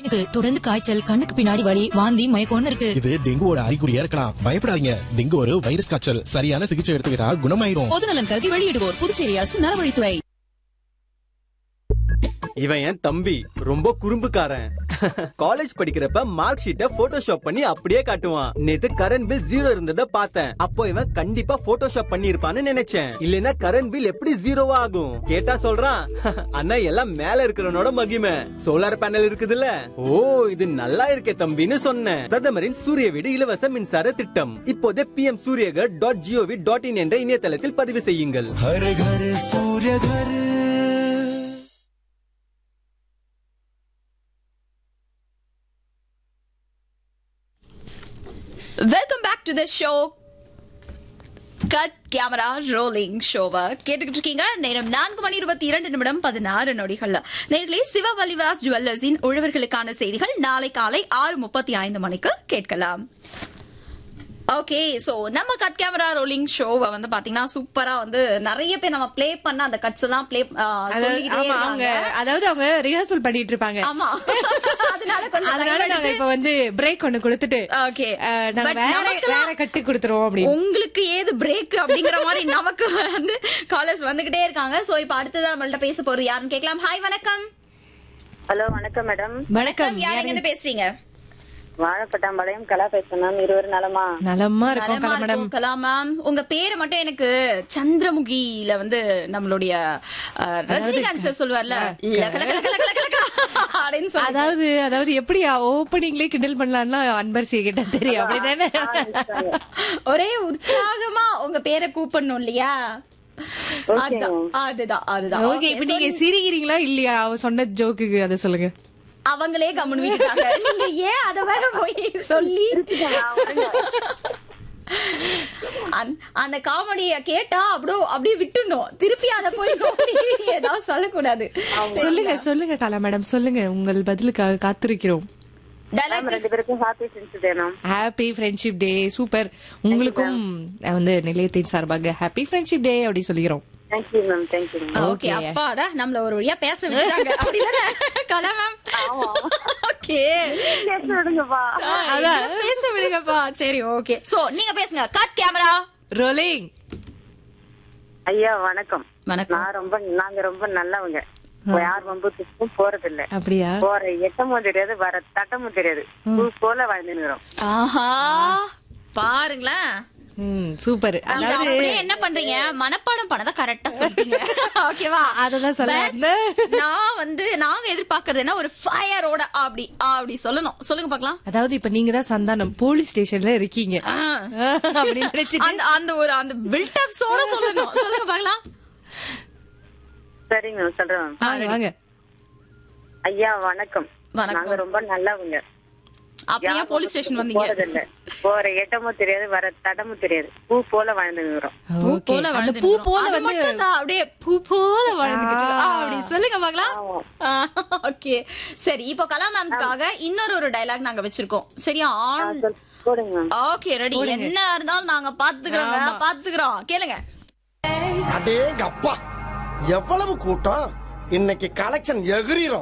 இருக்கு தொடர்ந்து காய்ச்சல் கண்ணுக்கு பின்னாடி வலி வாந்தி மயக்கம்னு இருக்கு இது டெங்குவோட அறிகுறியா இருக்கலாம் பயப்படாதீங்க டெங்கு ஒரு வைரஸ் காய்ச்சல் சரியான சிகிச்சை எடுத்துக்கிட்டா குணமாயிரும் பொதுநலன் கருதி வெளியிடுவோர் புதுச்சேரி அரசு நலவழித்துறை இவன் என் தம்பி ரொம்ப குறும்புக்காரன் காலேஜ் படிக்கிறப்ப மார்க் ஷீட்டை போட்டோஷாப் பண்ணி அப்படியே காட்டுவான் நேத்து கரண்ட் பில் ஜீரோ இருந்தத பார்த்தேன் அப்போ இவன் கண்டிப்பா போட்டோஷாப் பண்ணி இருப்பான்னு நினைச்சேன் இல்லனா கரண்ட் பில் எப்படி ஜீரோவா ஆகும் கேட்டா சொல்றான் அண்ணா எல்லாம் மேல இருக்கிறவனோட மகிமை சோலார் பேனல் இருக்குதுல்ல ஓ இது நல்லா இருக்கே தம்பின்னு சொன்னேன் பிரதமரின் சூரிய வீடு இலவச மின்சார திட்டம் இப்போதே P M Suryaghar dot gov dot in என்ற இணையதளத்தில் பதிவு செய்யுங்கள் welcome back to the show cut camera rolling ஷோவை கேட்டுக்கிட்டு இருக்கீங்க நேரம் நான்கு மணி இருபத்தி இரண்டு நிமிடம் பதினாறு நொடிகள் நேர்களே சிவவலிவாஸ் ஜுவல்லர்ஸின் உழவர்களுக்கான செய்திகள் நாளை காலை ஆறு முப்பத்தி ஐந்து மணிக்கு கேட்கலாம் ஓகே சோ நம்ம கட் கேமரா ரோலிங் ஷோவை வந்து பாத்தீங்கன்னா சூப்பரா வந்து நிறைய பேர் நம்ம ப்ளே பண்ண அந்த கட்ஸ் எல்லாம் ப்ளே அதாவது ஆமா அவங்க அதாவது அவங்க ரிஹர்சல் பண்ணிட்டு இருப்பாங்க ஆமா அதனால கொஞ்சம் அதனால time நாங்க எடுத்து- இப்ப வந்து பிரேக் ஒண்ணு கொடுத்துட்டு Okay. அஹ், நாங்க But வேற நமக்கெல்லாம் வேற கட்டு கொடுத்துருவோம் அப்படின்னு உங்களுக்கு ஏது பிரேக் அப்படிங்கிற மாதிரி நமக்கு வந்து காலர்ஸ் வந்துகிட்டே இருக்காங்க சோ இப்ப அடுத்ததா நம்மள்ட்ட பேச போறது யாருன்னு கேட்கலாம் ஹாய் வணக்கம் ஹலோ வணக்கம் மேடம் வணக்கம் யார் எங்க இருந்து பேசுறீங்க வாழைப்பட்டாம்பாளையம் கலா பேசுறேன் மேம் இருவர் நலமா நலமா இருக்கும் நலமா கலா மேடம் இருக்கும், கலா மேம் உங்க பேரை மட்டும் எனக்கு சந்திரமுகியில வந்து நம்மளுடைய அஹ், ரஜினிகாந்த் சார் சொல்லுவார்ல லக, லக, லக, லக, லக, லக அப்படின்னு சொல்லி அதாவது அதாவது எப்படி ஓப்பனிங்லயே கிண்டல் பண்ணலாம்னா அன்பரிசிய கிட்ட தெரியும் அப்படிதானே ஒரே உற்சாகமா உங்க பேரை கூப்பிடணும் இல்லையா அதுதான் அதுதான் அதுதான் ஓகே Okay, இப்ப so நீங்க சிரிக்கிறீங்களா இல்லையா அவ சொன்ன ஜோக்குக்கு அதை சொல்லுங்க அவங்களே கம்முன்னு விட்டுட்டாங்க நீங்க ஏன் அத வேற போய் சொல்லி அந்த- அந்த காமெடிய கேட்டா அப்படியே அப்படியே விட்டுணும் திருப்பி அத போய் நோண்டி ஏதாவது சொல்லக்கூடாது சொல்லுங்க சொல்லுங்க கலா மேடம் சொல்லுங்க உங்கள் பதிலுக்காக காத்திருக்கிறோம் Dialogue மேம் ரெண்டு பேருக்கும் ஹாப்பி ஃப்ரெண்ட்ஸ் வேணும் ஹாப்பி ஃப்ரெண்ட்ஷிப் டே சூப்பர் உங்களுக்கும் வந்து நிலையத்தின் சார்பாக ஹாப்பி ஃப்ரெண்ட்ஷிப் டே அப்படி சொல்லிக்கிறோம் thank you ma'am thank you ma'am okay அப்பாடா நம்மள ஒரு வழியா பேச விட்டாங்க அப்படிதானே கலா மேம் ஓகே பேச விடுங்கப்பா அதான். பேச விடுங்கப்பா சரி ஓகே சோ நீங்க பேசுங்க கட் கேமரா ரோலிங் ஐயா வணக்கம் வணக்கம் நான் ரொம்ப நாங்க ரொம்ப நல்லவங்க யார் வம்புக்கும் போறது இல்ல அப்படியா போற எட்டமும் தெரியாது வர தட்டமும் தெரியாது பூ போல வாழ்ந்துக்கிறோம் ஆஹா பாருங்களேன் ம் சூப்பர் நீங்க அதாவது அப்படியே என்ன பண்றீங்க மனப்பாடம் பண்ணத கரெக்டா சொல்றீங்க ஓகேவா அததான் சொல்ல But வந்தேன். நான் வந்து நாங்க எதிர்பார்க்கறது என்ன ஒரு ஃபயரோட அப்படி அப்படி சொல்லணும் சொல்லுங்க பாக்கலாம் அதாவது இப்ப நீங்க தான் சந்தானம் போலீஸ் ஸ்டேஷன்ல இருக்கீங்க அப்படின்னு நினைச்சிட்டு அந்த அந்த ஒரு அந்த பில்டப்ஸோட சொல்லணும் சொல்லுங்க பாக்கலாம் சரிங்க மேம் சொல்றேன் மேம் வாங்க, வாங்க ஐயா வணக்கம் வணக்கம். நாங்க ரொம்ப நல்லவங்க அப்ப ஏன் போலீஸ் ஸ்டேஷன் வந்தீங்க போறது இல்ல போற எட்டமும் தெரியாது வர தடமும் தெரியாது பூ போல வாழ்ந்துக்கிறோம் பூ Okay. போல அந்த வாழ்ந்து பூ போல அது வந்து மட்டும் தான் அப்படியே பூ போல வாழ்ந்துகிட்டு இருக்கு. ஆ, அப்படி சொல்லுங்க பாக்கலாம் ஓகே சரி இப்போ கலா மேம்காக இன்னொரு ஒரு டயலாக் நாங்க வச்சிருக்கோம் சரியா ஆன் சொல்- போடுங்க மேம் ஓகே ரெடி என்ன இருந்தாலும் நாங்க பாத்துக்கிறோங்க பாத்துக்கிறோம் கேளுங்க அடேங்க அப்பா எவ்வளவு கூட்டம் இன்னைக்கு கலெக்ஷன் எகிரிரும்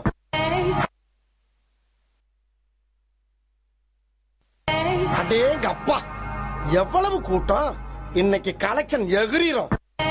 அடேங்க அப்பா எவ்வளவு கூட்டம் இன்னைக்கு கலெக்ஷன் எகிரிரும்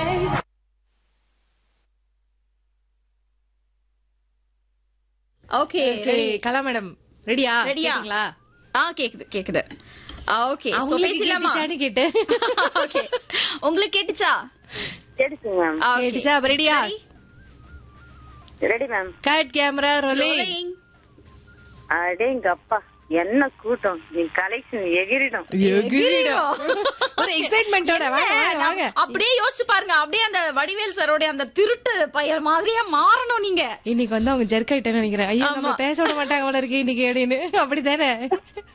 ஓகே Okay, கலா மேடம் ரெடியா ரெடியா கேட்டீங்களா ஆ கேக்குது கேக்குது ஓகே சோ அவங்களுக்கு பேசலாமா கேட்டுச்சான்னு கேட்டேன் ஓகே உங்களுக்கு கேட்டுச்சா கேட்டுச்சுங்க மேம் Okay. கேட்டுச்சா அப்ப ரெடியா Ready? Ready ma'am cut camera rolling Rolling. அடேங்க அப்பா என்ன கூட்டம் நீ கலெக்ஷன் எகிரிடும் ஒரு எக்ஸைட்மெண்டோட வாங்க வாங்க வாங்க அப்படியே யோசிச்சு பாருங்க அப்படியே அந்த வடிவேல் சாரோட அந்த திருட்டு பையன் மாதிரியே மாறணும் நீங்க இன்னைக்கு வந்து அவங்க ஜெர்க் ஆயிட்டேன்னு நினைக்கிறேன் ஐயோ நம்ம பேச விட மாட்டாங்க போல இருக்கு இன்னைக்கு அப்படின்னு அப்படித்தானே